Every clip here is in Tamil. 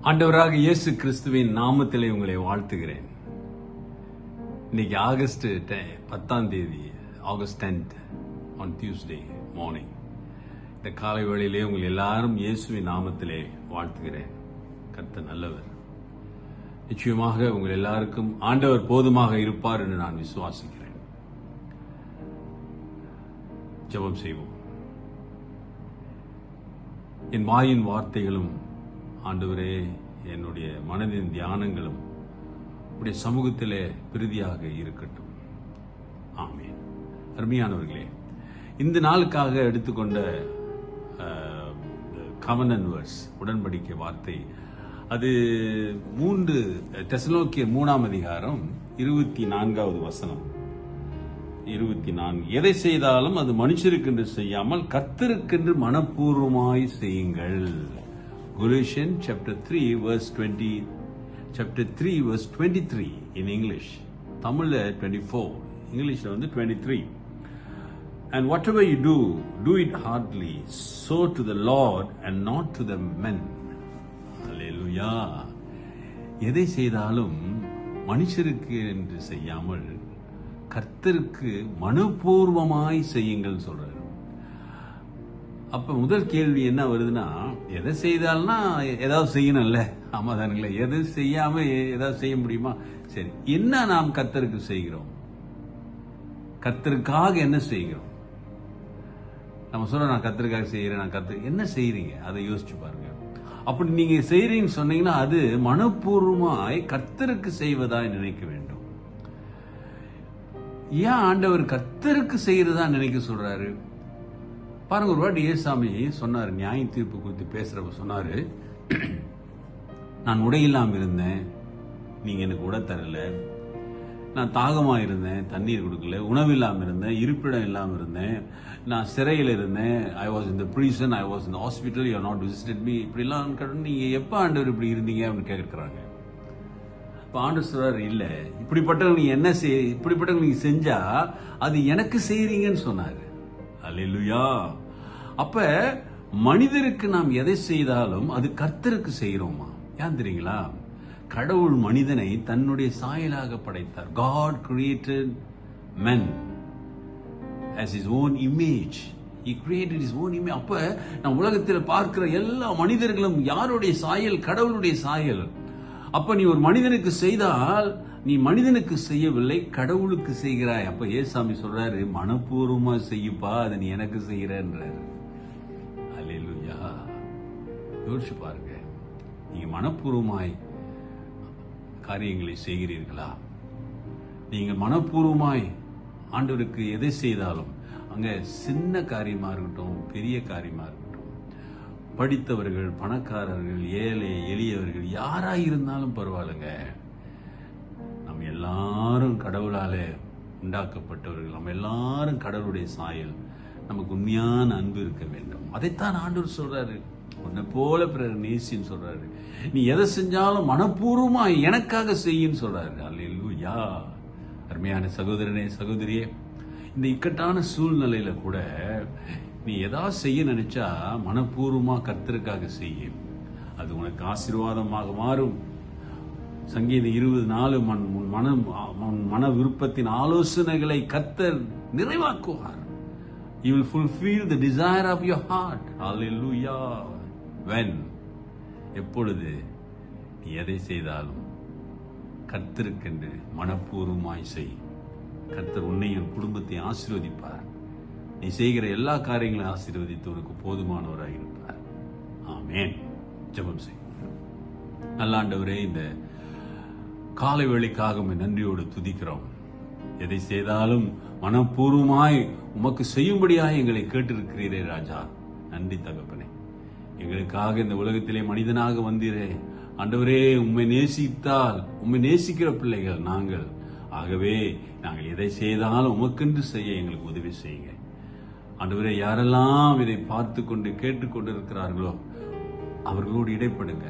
ஆண்டவராக இயேசு கிறிஸ்துவின் நாமத்திலே உங்களை வாழ்த்துகிறேன் இன்னைக்கு ஆகஸ்ட் டெ- பத்தாம் தேதி August tenth on Tuesday morning இந்த காலை வேளையிலே உங்கள் எல்லாரும் இயேசுவின் நாமத்திலே வாழ்த்துகிறேன் கர்த்தர் நல்லவர் நிச்சயமாக உங்கள் எல்லாருக்கும் ஆண்டவர் போதுமாக இருப்பார் என்று நான் விசுவாசிக்கிறேன் ஜெபம் செய்வோம் என் வாயின் வார்த்தைகளும் ஆண்டவரே என்னுடைய மனதின் தியானங்களும் உடைய சமூகத்திலே பிரதியாக இருக்கட்டும் ஆமென் அருமையானவர்களே இந்த நாளுக்காக எடுத்துக்கொண்ட கவனன் வேர்ஸ் உடன்படிக்கை வார்த்தை அது மூன்று தெசலோக்கிய மூணாம் அதிகாரம் இருபத்தி நான்காவது வசனம் இருபத்தி நான்கு எதை செய்தாலும் அது மனுஷருக்கென்று செய்யாமல் கர்த்தருக்கென்று மனப்பூர்வமாய் செய்யுங்கள் Colossians chapter three verse twenty chapter three verse twenty three in English தமிழ்ல டுவெண்ட்டி ஃபோர் இங்கிலீஷ்ல வந்து twenty three And whatever you do, do it heartily, so to the Lord and not to the men. Hallelujah. எதை செய்தாலும் மனுஷருக்கு என்று செய்யாமல் கர்த்தருக்கு மனப்பூர்வமாய் செய்யுங்கள் சொல்றாரு அப்ப முதல் கேள்வி என்ன வருதுன்னா எதை செய்தால்னா ஏதாவது செய்யணும்ல ஆமா தானுங்களே எது செய்யாம எ- ஏதாவது செய்ய முடியுமா சரி என்ன நாம் கர்த்தருக்கு செய்கிறோம் கர்த்தருக்காக என்ன செய்கிறோம் நம்ம சொல்றோம் நான் கர்த்தருக்காக செய்யறேன் நான் கத்து என்ன செய்றீங்க அதை யோசிச்சு பாருங்க அப்படி நீங்க செய்றீங்கன்னு சொன்னீங்கன்னா அது மனப்பூர்வமாய் கர்த்தருக்கு செய்வதாய் நினைக்க வேண்டும் ஏன் ஆண்டவர் கர்த்தருக்கு செய்யறதா நினைக்க சொல்றாரு பாருங்க ஒரு வாட்டி ஏசாமி சொன்னாரு நியாய தீர்ப்பு குறித்து பேசுறப்ப சொன்னாரு நான் உடையில்லாம இருந்தேன் நீங்க எனக்கு உடை தரல நான் தாகமா இருந்தேன் தண்ணீர் கொடுக்கல உணவு இல்லாம இருந்தேன் இருப்பிடம் இல்லாம இருந்தேன் நான் சிறையில் இருந்தேன் I was in the prison I was in the hospital you not visited me இப்படிலாம் கேட்டு நீங்க எப்ப ஆண்டவர் இப்படி இருந்தீங்க அப்படின்னு கேட்கறாங்க இப்ப ஆண்டவர் சொல்றாரு இல்ல இப்படிப்பட்டவங்க நீங்க என்ன செய் இப்படிப்பட்டவங்க நீங்க செஞ்சா அது எனக்கு செய்றீங்கன்னு சொன்னாரு அல்லேலூயா அப்ப மனிதருக்கு நாம் எதை செய்தாலும் அது கர்த்தருக்கு செய்யறோமா ஏன் தெரியுங்களா கடவுள் மனிதனை தன்னுடைய சாயலாக படைத்தார் God created men as his own image he created his own image அப்ப நான் உலகத்தில் பார்க்கிற எல்லா மனிதர்களும் யாருடைய சாயல் கடவுளுடைய சாயல் அப்ப நீ ஒரு மனிதனுக்கு செய்தால் நீ மனிதனுக்கு செய்யவில்லை கடவுளுக்கு செய்கிறாய் அப்ப ஏசாமி சொல்றாரு மனப்பூர்வமா செய்யுப்பா அதை நீ எனக்கு செய்கிறன்றாரு அல்லேலூயா யோசிச்சு பாருங்க நீங்க மனப்பூர்வமாய் காரியங்களை செய்கிறீர்களா நீங்கள் மனப்பூர்வமாய் ஆண்டவருக்கு எதை செய்தாலும் அங்க சின்ன காரியமா இருக்கட்டும் பெரிய காரியமா இருக்கட்டும் படித்தவர்கள் பணக்காரர்கள் ஏழை எளியவர்கள் யாரா இருந்தாலும் பரவாயில்லைங்க நம்ம எல்லாரும் கடவுளாலே உண்டாக்கப்பட்டவர்கள் நம்ம எல்லாரும் கடவுளுடைய சாயல் நமக்கு உண்மையான அன்பு இருக்க வேண்டும் அதைத்தான் ஆண்டவர் சொல்றாரு உன்னை போல பிறர் நேசின்னு சொல்றாரு நீ எதை செஞ்சாலும் மனப்பூர்வமா எனக்காக செய்யின்னு சொல்றாரு அல்லேலூயா அருமையான சகோதரனே சகோதரியே இந்த இக்கட்டான சூழ்நிலையில கூட நீ ஏதாவது செய்ய நினைச்சா மனப்பூர்வமா கர்த்தருக்காக செய்ய அது உனக்கு ஆசீர்வாதமாக மாறும் சங்கீதம் இருபது நாலு மன் உன் மனம் உன் மன விருப்பத்தின் ஆலோசனைகளை கர்த்தர் நிறைவாக்குவார் you will fulfil the desire of your heart hallelujah when எப்பொழுது நீ எதை செய்தாலும் கர்த்தருக்கென்று மனப்பூர்வமாய் செய் கர்த்தர் உன்னையும் குடும்பத்தை ஆசீர்வதிப்பார் நீ செய்கிற எல்லா காரியங்களையும் ஆசீர்வதித்து உனக்கு போதுமானவராக இருப்பார் ஆமென் ஜெபம் செய் நல்லாண்டவரே இந்த காலை வேளைக்காக உம்மை நன்றியோடு துதிக்கிறோம் எதை செய்தாலும் மனப்பூர்வமாய் உமக்கு செய்யும்படியாய் எங்களை கேட்டிருக்கிறீரே ராஜா நன்றி தகப்பனே எங்களுக்காக இந்த உலகத்திலே மனிதனாக வந்தீரே ஆண்டவரே உம்மை நேசித்தால் உம்மை நேசிக்கிற பிள்ளைகள் நாங்கள் ஆகவே நாங்கள் எதை செய்தாலும் உமக்கென்று செய்ய எங்களுக்கு உதவி செய்யுங்க ஆண்டவரே யாரெல்லாம் இதை பார்த்து கொண்டு கேட்டுக்கொண்டு இருக்கிறார்களோ அவர்களோடு இடைப்படுங்க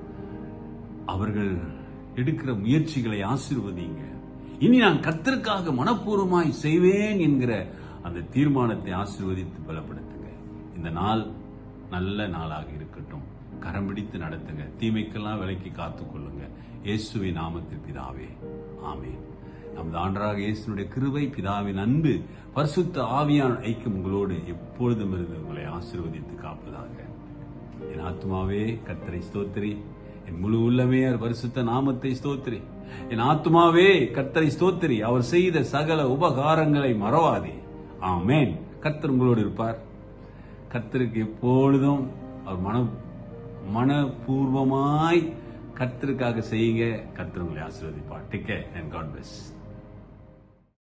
அவர்கள் எடுக்கிற முயற்சிகளை ஆசீர்வதிங்க இனி நான் கர்த்தருக்காக மனப்பூர்வமாய் செய்வேன் என்கிற அந்த தீர்மானத்தை ஆசீர்வதித்து பலப்படுத்துங்க இந்த நாள் நல்ல நாளாக இருக்கட்டும் கரம் பிடித்து நடத்துங்க தீமைக்கெல்லாம் விலைக்கு காத்துக்கொள்ளுங்க இயேசுவின் நாமத்தில் பிதாவே ஆமென் நமது ஆண்டராக இயேசுனுடைய கிருபை பிதாவின் அன்பு பரிசுத்த ஆவியான ஐக்கியம் உங்களோடு எப்பொழுதும் இருந்து உங்களை ஆசீர்வதித்து காப்பதாக என் ஆத்மாவே கர்த்தரை ஸ்தோத்திரி என் முழு உள்ளமே அவர் பரிசுத்த நாமத்தை ஸ்தோத்திரி என் ஆத்மாவே கர்த்தரை ஸ்தோத்திரி அவர் செய்த சகல உபகாரங்களை மறவாதே ஆமென் கர்த்தர் உங்களோடு இருப்பார் கர்த்தருக்கு எப்பொழுதும் அவர் மன மனப்பூர்வமாய் கர்த்தருக்காக செய்யுங்க கர்த்தர் உங்களை ஆசீர்வதிப்பார் டிக்கே அண்ட் காட் பிளஸ்